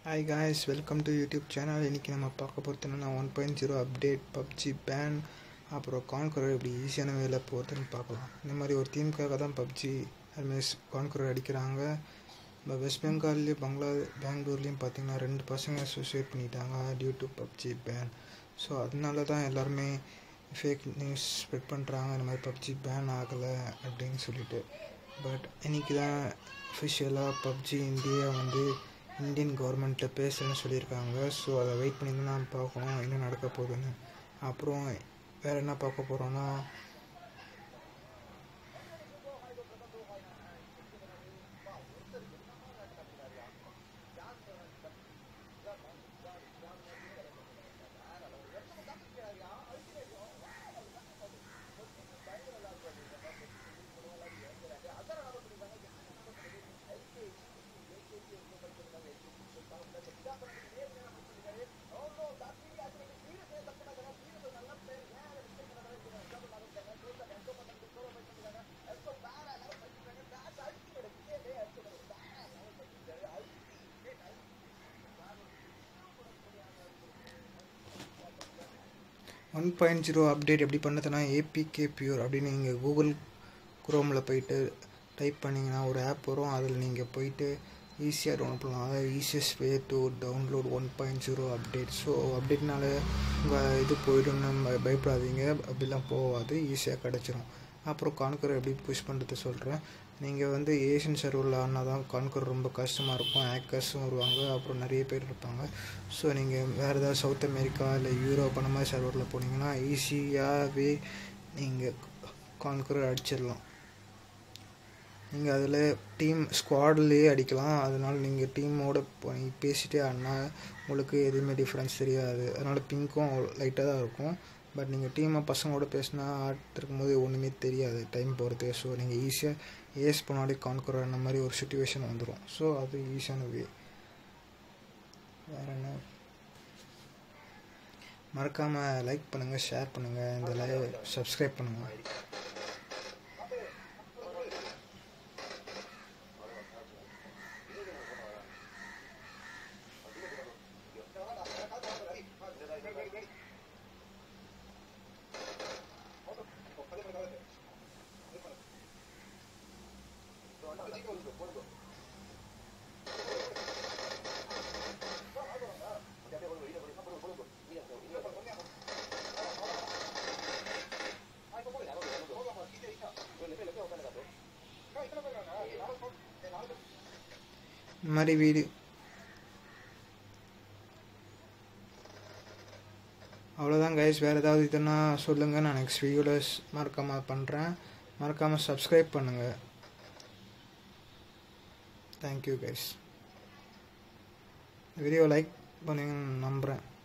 hi guys welcome to YouTube channel இன்றைக்கி நம்ம பார்க்க போகிறது என்னென்னா one point zero update PUBG ban அப்புறம் கான்குரர் எப்படி ஈஸியான வேலை போகிறதுன்னு பார்க்கலாம் இந்த மாதிரி ஒரு தீமுக்காக தான் பப்ஜி அதுமாரி கான்குரர் அடிக்கிறாங்க இப்போ வெஸ்ட் பெங்கால்லையும் பங்களா பெங்களூர்லேயும் பார்த்தீங்கன்னா ரெண்டு பசங்க சூசைட் பண்ணிட்டாங்க due to PUBG ban so அதனால தான் எல்லாருமே ஃபேக் நியூஸ் ஸ்ப்ரெட் பண்ணுறாங்க இந்த மாதிரி பப்ஜி பேன் ஆகலை அப்படின்னு சொல்லிட்டு பட் இன்றைக்கி தான் அஃபிஷியலாக பப்ஜி இந்தியா வந்து இந்தியன் கவர்மெண்ட்டில் பேசுகிறேன்னு சொல்லியிருக்காங்க ஸோ அதை வெயிட் பண்ணி தான் நான் பார்க்கணும் என்ன நடக்க போகுதுன்னு அப்புறம் வேறு என்ன பார்க்க போகிறோன்னா ஒன் பாயிண்ட் ஜீரோ அப்டேட் எப்படி பண்ணதுன்னா ஏபிகே பியூர் அப்படின்னு நீங்கள் கூகுள் குரோமில் போயிட்டு டைப் பண்ணிங்கன்னா ஒரு ஆப் வரும் அதில் நீங்கள் போயிட்டு ஈஸியாக டவுன்லோட் பண்ணலாம் அதாவது easiest way to download one point zero update so அப்டேட்னால உங்கள் இது போய்டுன்னு பயப்படாதீங்க அப்படிலாம் போகாது ஈஸியாக கிடச்சிரும் அப்புறம் கான்கர் எப்படி புஷ் பண்ணுறது சொல்கிறேன் நீங்கள் வந்து ஏஷியன் சர்வரில் ஆனால் தான் கான்கர் ரொம்ப கஷ்டமாக இருக்கும் ஹேக்கர்ஸும் வருவாங்க அப்புறம் நிறைய பேர் இருப்பாங்க ஸோ நீங்கள் வேறு ஏதாவது சவுத் அமெரிக்கா இல்லை யூரோப் அந்த மாதிரி சர்வரில் போனீங்கன்னா ஈஸியாகவே நீங்கள் கான்கர் அடிச்சிடலாம் நீங்கள் அதில் டீம் ஸ்குவாட்லேயே அடிக்கலாம் அதனால் நீங்கள் டீமோட பேசிகிட்டே ஆடினா உங்களுக்கு எதுவுமே டிஃப்ரென்ஸ் தெரியாது அதனால் பிங்க்கும் லைட்டாக தான் இருக்கும் பட் நீங்கள் டீமாக பசங்களோட பேசினா ஆட்டிருக்கும் போது ஒன்றுமே தெரியாது டைம் போகிறது ஸோ நீங்கள் ஈஸியாக ஏஸ் பண்ணாலே கான்குற அந்த மாதிரி ஒரு சுச்சுவேஷன் வந்துடும் ஸோ அது ஈஸியான வே வேறு என்ன மறக்காமல் லைக் பண்ணுங்கள் ஷேர் பண்ணுங்கள் இந்த லைவ் சப்ஸ்கிரைப் பண்ணுங்கள் இந்த மாதிரி வீடியோ அவ்வளோதான் கைஸ் வேறு ஏதாவது இதுன்னா சொல்லுங்கள் நான் நெக்ஸ்ட் வீடியோவில் மறக்காமல் பண்ணுறேன் மறக்காமல் சப்ஸ்கிரைப் பண்ணுங்கள் தேங்க்யூ கைஸ் வீடியோ லைக் பண்ணுங்கன்னு நம்புகிறேன்